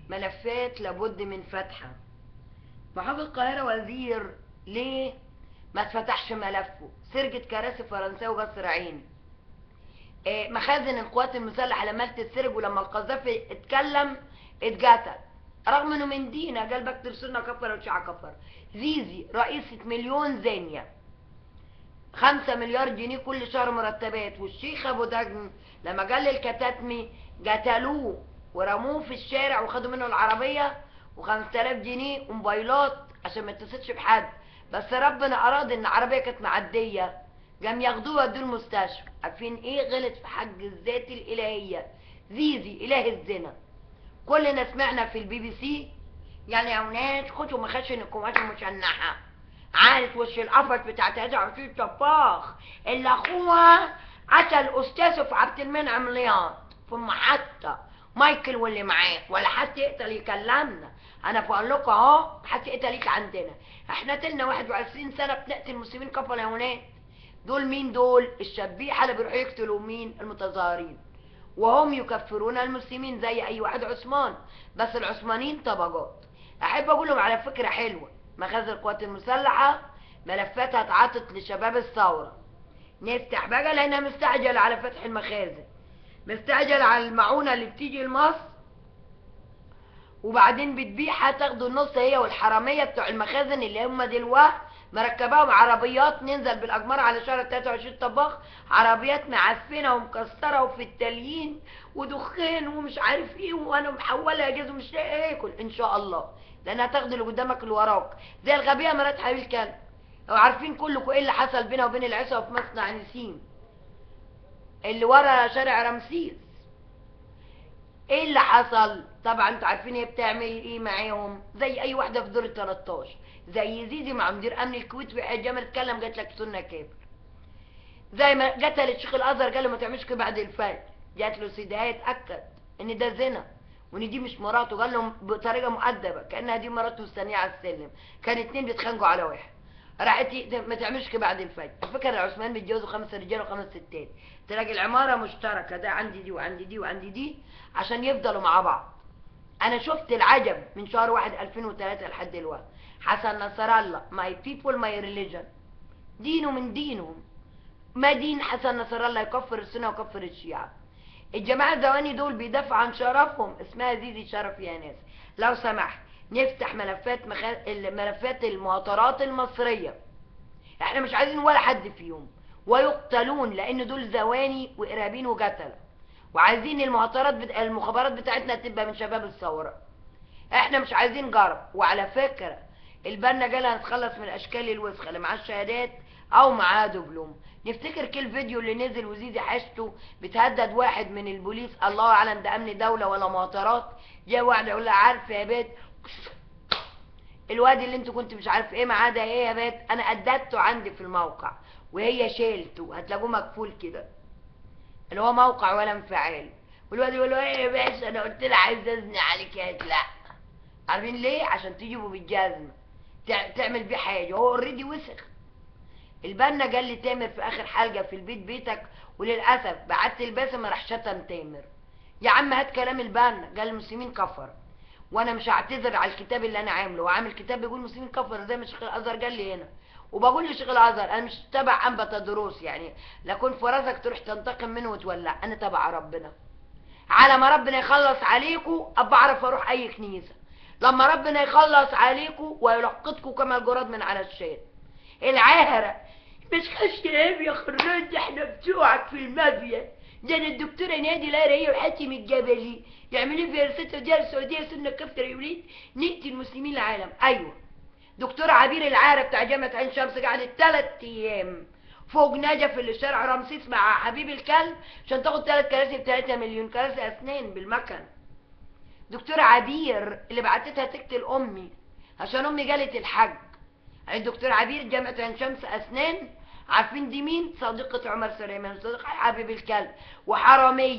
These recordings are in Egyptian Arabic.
ملفات لابد من فتحها محافظ القاهرة وزير ليه ما اتفتحش ملفه سرقة كراسي فرنساوي وقصر عيني آه، مخازن القوات المسلحة لما تتسرق ولما القذافي اتكلم اتقتل رغم انه من دينا قال بكتب سنة كفر وشع كفر زيزي رئيسة مليون زانية خمسة مليار جنيه كل شهر مرتبات والشيخ ابو دجن لما قال للكتاتمي قتلوه ورموه في الشارع وخدوا منه العربية وخمسة آلاف جنيه وموبايلات عشان ما يتصلش بحد بس ربنا اراد ان العربية كانت معدية قام ياخدوه ودوه المستشفى عارفين ايه غلط في حج الذات الالهية زيزي اله الزنا كلنا سمعنا في البي بي سي يعني يا ولاد خدوا مخاشن القماش المشنحة عارف وش القفص بتاع 23 طباخ اللي اخوها قتل استاذه في عبد المنعم رياض في المحطة مايكل واللي معاه ولا حد يقدر يكلمنا انا بقول لكم اهو حد يقدر يجي عندنا احنا تلنا 21 سنة بنقتل المسلمين كفر يا ولاد دول مين دول الشبيحة اللي بيروحوا يقتلوا مين المتظاهرين وهم يكفرون المسلمين زي اي واحد عثمان بس العثمانيين طبقات احب اقول لهم على فكرة حلوة مخازن القوات المسلحة ملفاتها اتعطت لشباب الثورة نفتح بقى لانها مستعجل على فتح المخازن مستعجل على المعونة اللي بتيجي لمصر وبعدين بتبيعها تاخدوا النص هي والحرامية بتوع المخازن اللي هم دلوقتي مركباهم عربيات ننزل بالاجمار على شهر 23 طباخ عربيات معفنه ومكسره وفي التليين ودخان ومش عارف ايه وانا محوله اجازه ومش لاقي اكل ان شاء الله لانها تاخد اللي قدامك اللي وراك زي الغبيه مرات حبيب الكلب لو عارفين كلكم ايه اللي حصل بينها وبين العشاء في مصنع نسيم اللي ورا شارع رمسيس ايه اللي حصل طبعا انتوا عارفين هي بتعمل ايه معاهم زي اي واحده في دور ال 13 زي زيزي مع مدير امن الكويت في جامعه اتكلم جات لك سنه كابر زي ما قتلت شيخ الازهر قال له ما تعملش كده بعد الفجر جات له سيدها اتاكد ان ده زنا وان دي مش مراته قال لهم بطريقه مؤدبه كانها دي مراته الثانيه على السلم كان اتنين بيتخانقوا على واحد راحت ي- ما تعملش كده بعد الفجر الفكره العثمان بيتجوزوا خمس رجاله وخمس ستات تلاقي العماره مشتركه ده عندي دي وعندي دي وعندي دي عشان يفضلوا مع بعض انا شفت العجب من شهر واحد 2003 لحد دلوقتي حسن نصر الله ماي بيبول ماي ريليجن دينه من دينهم ما دين حسن نصر الله يكفر السنه ويكفر الشيعه الجماعه الزواني دول بيدافعوا عن شرفهم اسمها زيزي شرف يا ناس لو سمحت نفتح ملفات مخ... ملفات المواطرات المصريه احنا مش عايزين ولا حد فيهم ويقتلون لان دول زواني وارهابيين وقتله وعايزين المهاترات بت... المخابرات بتاعتنا تبقى من شباب الثوره احنا مش عايزين جرب وعلى فكره البنا جاي هنتخلص من الاشكال الوسخه اللي معاه الشهادات او معاه دبلوم نفتكر كل فيديو اللي نزل وزيزي حاجته بتهدد واحد من البوليس الله اعلم ده امن دوله ولا مهاترات جه واحد يقول لها عارف يا بيت الواد اللي انت كنت مش عارف ايه معاه ده ايه يا بيت انا قددته عندي في الموقع وهي شيلته هتلاقوه مكفول كده اللي هو موقع ولا انفعال والواد يقول له ايه يا باشا انا قلت لها عايز ازني عليك يا لا عارفين ليه عشان تجيبه بالجزمه تع- تعمل بيه حاجه هو اوريدي وسخ البنا قال لي تامر في اخر حلقه في البيت بيتك وللاسف بعت الباسم راح شتم تامر يا عم هات كلام البنا قال المسلمين كفر وانا مش هعتذر على الكتاب اللي انا عامله وعامل كتاب بيقول المسلمين كفر زي ما شيخ الازهر قال لي هنا وبقول لشيخ الازهر انا مش تبع انبت دروس يعني لا كن في راسك تروح تنتقم منه وتولع انا تبع ربنا على ما ربنا يخلص عليكم ابقى اعرف اروح اي كنيسه لما ربنا يخلص عليكم ويلقطكم كما الجراد من على الشيط العاهرة مش خشاب يا خراج احنا بتوعك في المافيا ده انا الدكتورة نادي لا هي وحاتم الجبلي يعملوا في رسالة الرجال السعودية سنة كفتر يا وليد نقتل المسلمين العالم ايوه دكتور عبير العارة بتاع جامعة عين شمس قعدت ثلاث ايام فوق نجف اللي شارع رمسيس مع حبيب الكلب عشان تاخد ثلاث كراسي ب 3 مليون كراسي اسنان بالمكن دكتورة عبير اللي بعتتها تقتل امي عشان امي قالت الحج عند دكتور عبير جامعة عين شمس اسنان عارفين دي مين صديقة عمر سليمان صديقة حبيب الكلب وحرامية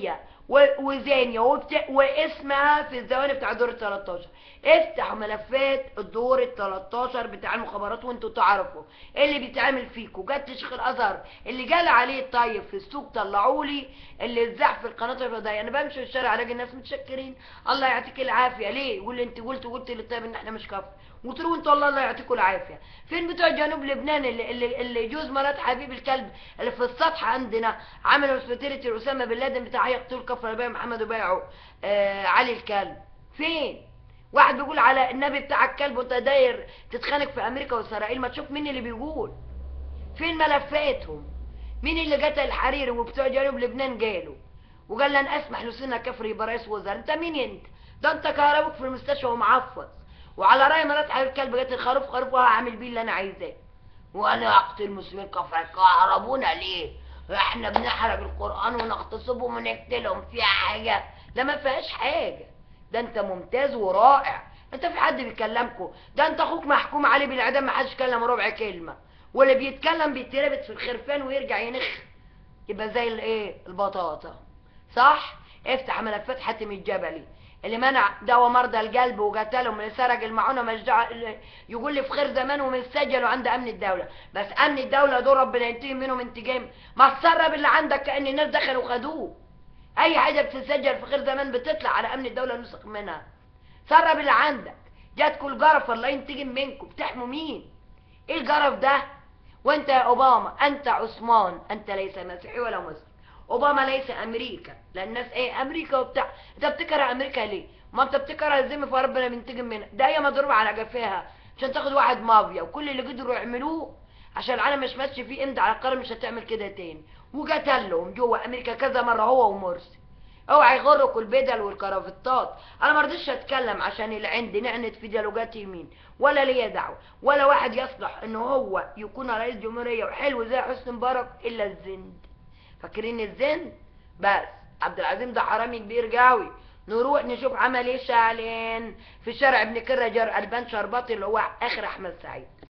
و- وزانية وبت... واسمها في الزواني بتاع الدور ال 13 افتحوا ملفات الدور ال 13 بتاع المخابرات وانتوا تعرفوا ايه اللي بيتعمل فيكوا جت شيخ الازهر اللي جال عليه الطيب في السوق طلعوا لي اللي اتذاع في القناه الفضائيه انا بمشي في الشارع الاقي الناس متشكرين الله يعطيك العافيه ليه يقول لي انت قلت قلت للطيب ان احنا مش كفر قلت له انتوا الله الله يعطيكم العافيه فين بتوع جنوب لبنان اللي اللي, اللي جوز مرات حبيب الكلب اللي في السطح عندنا عملوا سبيتيريتي اسامه بن لادن بتاع يقتل كفر بيه محمد وبايعه آه علي الكلب فين واحد بيقول على النبي بتاع الكلب وانت داير تتخانق في امريكا واسرائيل ما تشوف مين اللي بيقول فين ملفاتهم مين اللي قتل الحريري وبتوع جنوب لبنان قالوا وقال لن اسمح لسنة كفر يبقى رئيس وزراء انت مين انت ده انت كهربوك في المستشفى ومعفص وعلى راي مرات حبيب الكلب قالت الخروف خروف وهعمل بيه اللي انا عايزاه وانا اقتل المسلمين كفر كهربونا ليه احنا بنحرق القران ونغتصبهم ونقتلهم فيها حاجه لا ما فيهاش حاجه ده انت ممتاز ورائع انت في حد بيكلمكوا ده انت اخوك محكوم عليه بالاعدام ما حدش كلم ربع كلمه واللي بيتكلم بيتربط في الخرفان ويرجع ينخ يبقى زي الايه البطاطا صح افتح ملفات حاتم الجبلي اللي منع دواء مرضى القلب وقتلهم اللي سرق المعونه مش دعوة- اللي يقول لي في خير زمان ومسجلوا عند امن الدوله بس امن الدوله دول ربنا ينتقم منهم انتقام ما تسرب اللي عندك كان الناس دخلوا خدوه اي حاجه بتسجل في خير زمان بتطلع على امن الدوله نسخ منها سرب اللي عندك جاتكوا الجرف الله ينتقم منكم بتحموا مين ايه الجرف ده وانت يا اوباما انت عثمان انت ليس مسيحي ولا مسلم اوباما ليس امريكا لان الناس ايه امريكا وبتاع انت بتكره امريكا ليه ما انت بتكره الزم فربنا بينتقم منها ده هي مضروبه على جفاها عشان تاخد واحد مافيا وكل اللي قدروا يعملوه عشان العالم مش ماشي فيه امضي على القرار مش هتعمل كده تاني وقتلهم جوه امريكا كذا مره هو ومرسي اوعى يغركوا البدل والكرافتات انا ما رضيتش اتكلم عشان اللي عندي نعنت في ديالوجات يمين ولا ليا دعوه ولا واحد يصلح ان هو يكون رئيس جمهوريه وحلو زي حسني مبارك الا الزند فاكرين الزند بس عبد العزيز ده حرامي كبير قوي نروح نشوف عمل ايه شعلين في شارع ابن كرة جار البان شرباطي اللي هو اخر احمد سعيد